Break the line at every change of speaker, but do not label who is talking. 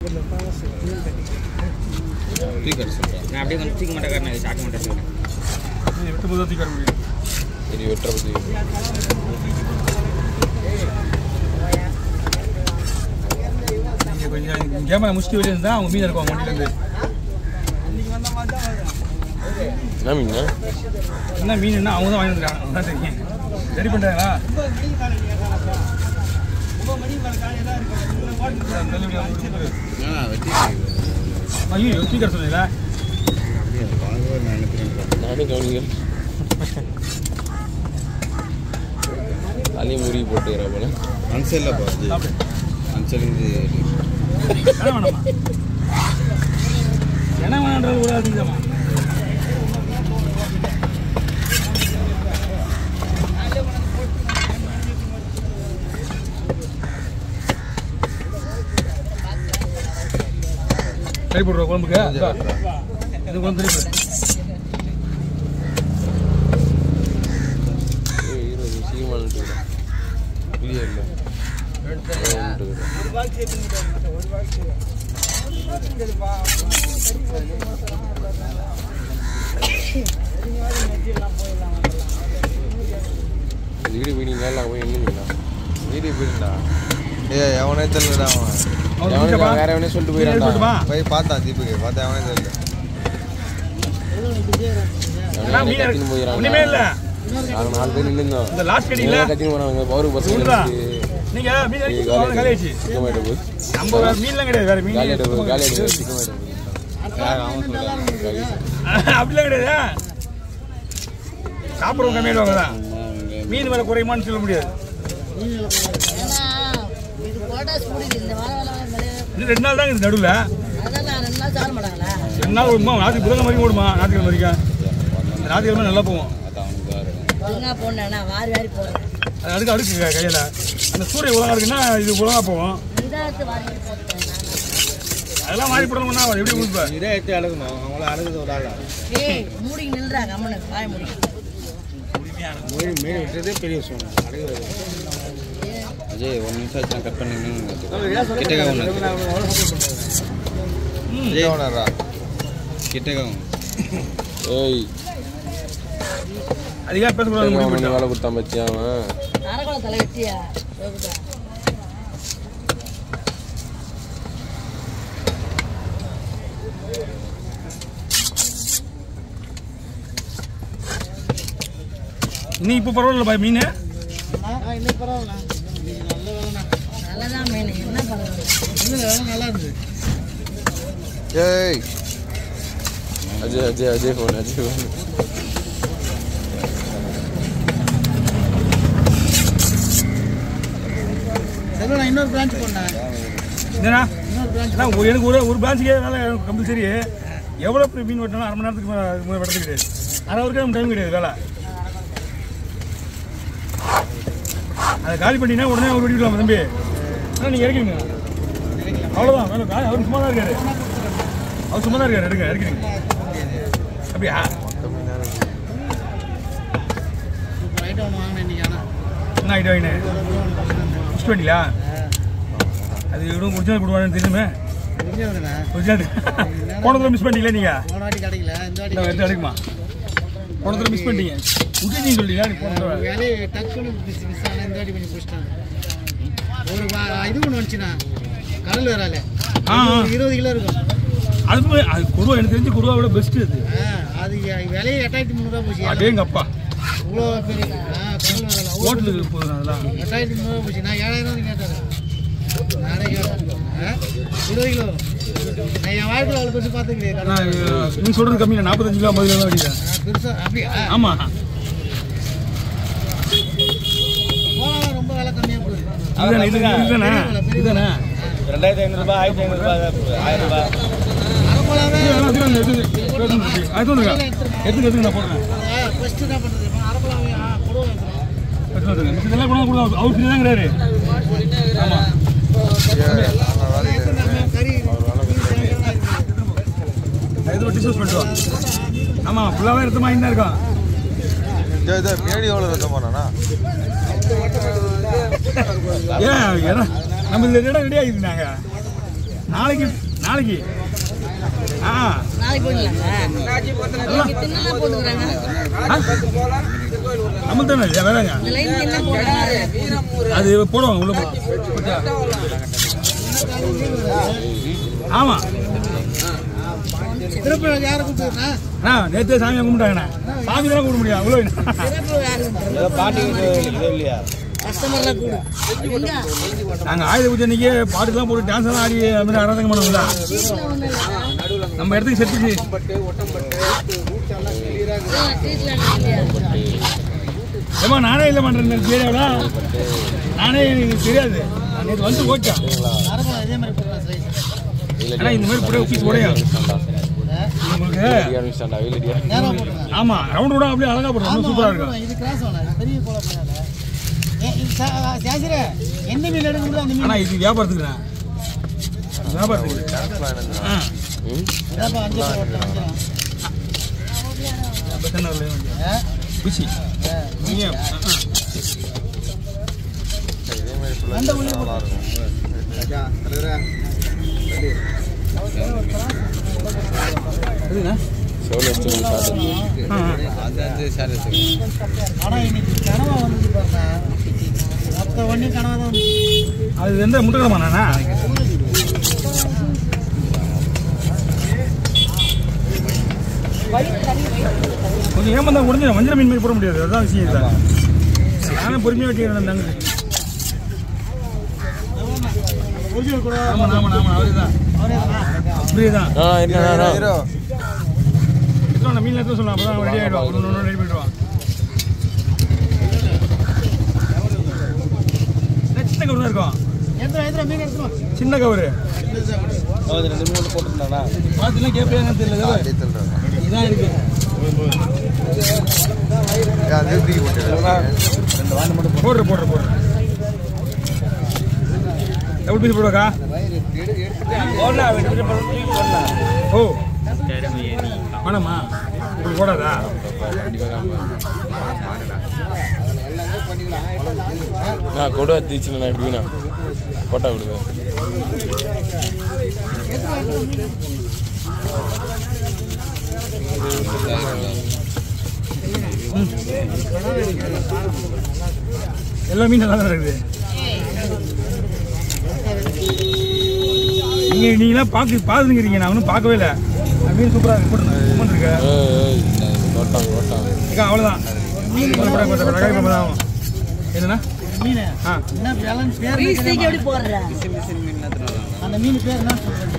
தூக்கி சொல்கிறேன்
நான் அப்படியே கொஞ்சம் தூக்க மாட்டேன் நான் சாக்க மாட்டேன்
விட்டு போது தூக்கி வர முடியும்
சரி வெட்டுற பற்றி
நீங்கள் கொஞ்சம் கேமரா முடிச்சுட்டு வெளியே இருந்தால் அவங்க மீன் இருக்கும் வண்டியிலேருந்து
என்ன மீன்
என்ன மீன் அவங்க தான் வாங்கி வந்துருக்காங்க அவங்க தான் தெரியும் ரெடி பண்ணிட்டாங்களா ஐயோ ஸ்பீக்கர் சொன்னீங்களா
நானும் கவனிக்கிறேன் அதையும் முறுகி போட்டுக்கிறா போல
அன்செல்ல பாருது
சாப்பிடு
அன்செல்லிருந்து
வேணாம் வேணாமா என்ன வேணான்றது கூட அதிகமா கறி போடுற குழம்புக்கு இந்தா. இது குழம்பு கறி போடு.
ஏய், இருபது சீமான்ட்டு இல்லையா இல்லை வீடு போய் மேலே போய் என்னங்களா வீடு போயிருந்தா
ஏ எவனே தெரியலடா அவன்
அவன்
எவனே
வீட்டுப்பா.
வேற எவனே சொல்லிட்டு
நீ எடுத்து
போயிடான்டா
விட்டுமா?
போய் பார்த்தான் தீபக்கு பார்த்தா எவனே தெரியல
அதான் மீன்
கத்தின்னு
இருக்கு. ஒண்ணுமே இல்ல
நாங்க நாலு பேர் நின்றுந்தோம்
இந்த லாஸ்ட் கட்டிங்களா
கத்தின்னு போனாங்க பவருக்கு பஸ்
விடுறா. நீங்க மீன் அடிச்சு காலி ஆயிடுச்சு
சிக்கமாயிட்ட போய்
நம்ம வேற மீன்லாம் கிடையாது வேற மீன்
காலியாட்ட போய் காலியாட்ட போய் சிக்கமாயிட்ட போய்
யார் அவன் சொல்றான்
அப்படிலாம் கிடையாது சாப்பிட்றவங்க கம்மியாடுவாங்க தான் மீன் விலை குறையுமான்னு சொல்ல முடியாது
ஏன்னா, இது போட்டாஸ் முடியுது. இந்த வாரம் வேலை விளைய-
இன்னும் ரெண்டு நாள் தான் இருக்குது நடுவில்
அதான் நான் ரெண்டு நாள் சாப்பிட மாட்டாங்களா?
ரெண்டு நாள் ஓடுமா நாளைக்கு புதன் வரைக்கும் ஓடுமா ஞாயிற்றுக்கிழமை வரைக்கும் இந்த ஞாயிற்றுக்கிழமை நல்லா போவோம்
அது அவனுக்கு தான் இருக்கும்
ஒழுங்கா போடணும், நான் வாரி வாரி போடுறேன்.
அது அடுக்கு அடுக்கு கையில் அந்த சூரிய ஒழுங்கா இருக்குன்னா இது ஒழுங்கா போவோம்
இதாத்து வாரி வாரி போட்டுட்டேன் நான்.
அதெல்லாம் மாறி போடணும்னா அவர் எப்படி கொடுப்பேன்
இதே எடுத்து அழுகணும் அவங்கள அழுகுது ஒரு ஆளா
ஏய், மூடி நில்றா, கம்முனு, வாயை மூடி.
மீன் மீன் விட்டுறதே பெரிய விஷயம் அழுகுது அஜய் ஒரு நிமிஷம் ஆச்சு கட் பண்ணிங்கன்னு கிட்டக்க ஒன்று அஜய் ஒன்றா கிட்டக்க
ஏய்
அதிகமாக பேசக்கூடாது முடிவு
அவனுக்கு
பண்ணிட்டான்.
வேலை கொடுத்தான் பச்சியா அவன்
அரைக்குறை தலை வெட்டியா? யோகுதா.
இன்னும் இப்போ பரவாயில்ல பாய் மீன்
நல்லதான் மீன், என்ன பண்றது?
ஏய்
அஜய் அஜய் அஜய் ஃபோன் அஜய் ஃபோன்
இன்னொரு பிரான்ச் போனேன்
என்னண்ணா அண்ணா, ஒரு எனக்கு ஒரு ஒரு பிரான்ச்சுக்கே வேலை கம்பல்சரி எவ்வளோ பெரிய மீன் வெட்டினாலும் அரை மணி நேரத்துக்கு மேலே அதுக்கு மேலே வெட்டது கிடையாது அரை வரைக்கும் நம்ம டைம் கிடையாது வேலை அதை காலி பண்ணினா உடனே அவர் வெட்டிக்கலாம் தம்பி ஆனால் நீங்கள் இறக்கிடுங்க அவ்வளோதான் வேலை காலி அவர் சும்மா தான் இருக்காரு அவர் சும்மா தான் இருக்காரு எடுங்க இறக்கிடுங்க அப்படியா
ரைட் ஒன்று வாங்கினேன் இன்னைக்கு ஆனால்
என்ன ஐடியா வாங்கினேன் முடிச்சுட்டு வண்டிங்களா அது இவரும் ஒரிஜினல் கொடுவாங்கன்னு தெரியுமே
புரிஞ்சதுண்ணே
ஒரிஜினல் போன தடவை மிஸ் பண்ணிட்டீங்களா நீங்கள்
போன வாட்டி கிடைக்கல இந்த வாட்டி
இந்த எடுத்து எடுக்குமா போன தடவை மிஸ் பண்ணிட்டீங்க விட்டுட்டீங்க சொல்லியா நீ போன தடவை
வேலையை டக்குன்னு மிஸ் மிஸ் ஆனால் இந்த வாட்டி கொஞ்சம் பிடிச்சிட்டாங்க ஒரு வா- இது ஒன்று வந்துச்சுண்ணா கடல் வரால
ஆ, ஆ.
இருபது கிலோ இருக்கும்
அது போய் அது குருவா எனக்கு தெரிஞ்சு குருவா விட பெஸ்ட் அது
ஆ, அது விலையை எட்டாயிரத்தி முந்நூறுரூவா போச்சு
அடேங்க அப்பா
இவ்வளோ பெரிய ஆ கடல் வரல
ஹோட்டலுக்கு போதும் அதெல்லாம்
எட்டாயிரத்தி முந்நூறுரூவா போச்சு நான் ஏழாயிரம் கேட்டேன் நானே கேட்டேன் ஆ, இருபது கிலோ வரும் நான் என் வாழ்க்கையில் அவ்வளோ பெருசு பார்த்து கிடையாது
நான் இது- நீ சொல்றது கம்மி நான் நாற்பத்தஞ்சு கிலோ ஐம்பது கிலோ தான் வெட்டிட்டேன்
பெருசாக அப்படியா
ஆமா
போனா ரொம்ப விலை கம்மியாக போகுது
இதுதானே இது இதுதானே இதுதானே
ரெண்டாயிரத்தி ஐநூறுபா ஆயிரத்தி ஐநூறுபா ஆயிரம் ரூபாய்
அரைப்பழமே
இது வேணா, இது வேணா, எடுத்து- எடுத்து வந்துருச்சு. அது வந்துருங்க எடுத்துங்க எடுத்துங்க நான் போடுறேன்
ஃபஸ்ட்டு என்ன பண்ணுறது அரைப்பழமே ஆ கொடுவோம்
எடுத்து வந்துருங்க மிச்சம் இதெல்லாம் கூட கொடுங்க அவர் ஃப்ரீ தாங்கிறாரு ஆமா
கறி
இது டிஸ்கஸ் பண்ணிட்டு வா ஆமா ஃபுல்லாகவே எடுத்து வாங்கி தான் இருக்கோம்
இதோ இதோ பின்னாடி எவ்வளோ ரத்தம் போனானா
ஏன் ஏன்னா நம்ம இந்த இடம் ரெடி ஆகிடுது நாங்கள் நாளைக்கு நாளைக்கு ஆ
நாளைக்கு போடலாங்க நாளைக்கு தின்னா போட்டுக்கிறாங்க
ஆ? நம்ம தானே இல்லையா வேறங்க
இந்த லைனுக்கு என்ன போடுறாங்க
அது போடுவாங்க உள்ள போ- போட்டா. ஆமா
திருப்பி யாரை கூப்பிட்டுருக்கா
அண்ணா நேற்று சாமியை கும்பிட்டாங்கண்ணா சாமி தான் கும்பிட முடியும் அவ்வளோ
சிறப்பு யாருன்றது
ஏதோ பாட்டி இது இது இல்லையா
கஸ்டமர்லாம் கூடு எங்க
நாங்கள் ஆயுத பூஜை அன்னைக்கு பாட்டுலாம் போட்டு டான்ஸ் எல்லாம் ஆடி அது மாதிரி ஆராதனை பண்ணுவோம்ல
வீட்டில் ஒன்றும் இல்லை
நம்ம இடத்துக்கு செட்டு
வீட்டில் இல்லையா
ஏமா நானே இல்லை பண்ணுறேன் இந்த ஏரியாவில் நானே எனக்கு தெரியாது நான் நேற்று வந்து ஓச்சேன்
அரபா இதே மாதிரி போடுறா சைஸ்
ஆனால் இந்த மாதிரி கூட பீஸ் உடையும் உங்களுக்கு
ஆரம்பிச்சிட்டாண்டா வீலடியா
நேரம் போடுறா
ஆமாம் ரவுண்டு கூட அப்படியே அழகாக போடுறோம் சூப்பராக இருக்கும்
இது கிராஸ் வேணாம் பெரிய கோல பண்ணாத சாசிரே எந்த மீன் எடுக்கணும் அந்த மீன்
ஆனால் இது வியாபாரத்துக்குண்ணா வியாபாரத்துக்கு ஆ
ஏதாப்பா அஞ்சு ரூபா ஓட்டலாம் அஞ்சு ரூபா
பெத்தனூர்ல இருந்து.
ஆ?
குச்சி நீங்க
அந்த உள்ளே போட்டு
சோழ ஸ்டோரி
அது அது சார்
ஆனா இன்னைக்கு கனவா வந்து பாருங்க மொத்த வண்டி கனவா தான் வந்து
அது எந்த முட்டக்கிழமாண்ணா கொஞ்சம் ஏமாந்தா முடிஞ்சு வஞ்சர மீன் மாதிரி போட முடியாது அதுதான் விஷயம் இல்லை நானே பொறுமையாக வெட்டிக்கிறேன் தாங்க
ஒரிஜினல் கூட
ஆமாம் ஆமாம் ஆமாம் அவரு தான்
அவரே தான்
அப்படியே தான்
ஆ என்ன
எத்தனை மீன் எடுத்து சொல்லலாம் அப்போ தான் ரெடி ஆகிடுவான் ஒன்று ஒன்று ரெடி பண்ணிடுவான் என்ன சின்ன கவர் தான் இருக்கும்
எடுத்துரும் எடுத்துரும் மீன் எடுத்துரும்
சின்ன கவர்
அது ரெண்டு மூணு போட்டுருந்தானா
பார்த்துலாம் கேட்பேன்னு தெரியல இதான் இருக்கு போடுற போடுற போடுற எவ்வளோ பீஸ் போடுவாக்கா ஓ வேணாமா இப்படி போடாதா
நான் கூட தீச்சுல நான் எப்படிண்ணா போட்டா விடுவேன்
எல்லா மீன் நல்லா தான் இருக்குது நீங்க நீங்களாம் பார்க்க பார்த்துங்கிறீங்க நான் ஒன்றும் பார்க்கவே இல்லை நான் மீன் சூப்பராக இருக்கு போட்டு இருக்கு
ஏய் ஓட்டாங்க ஓட்டாங்க
அக்கா அவ்வளோதான் என்னண்ணா
மீன்
ஆ
என்ன பேலன்ஸ் பேர்
பீஸ் தூக்கி எப்படி போடுற
அந்த மீன் பேர் என்ன சொல்றது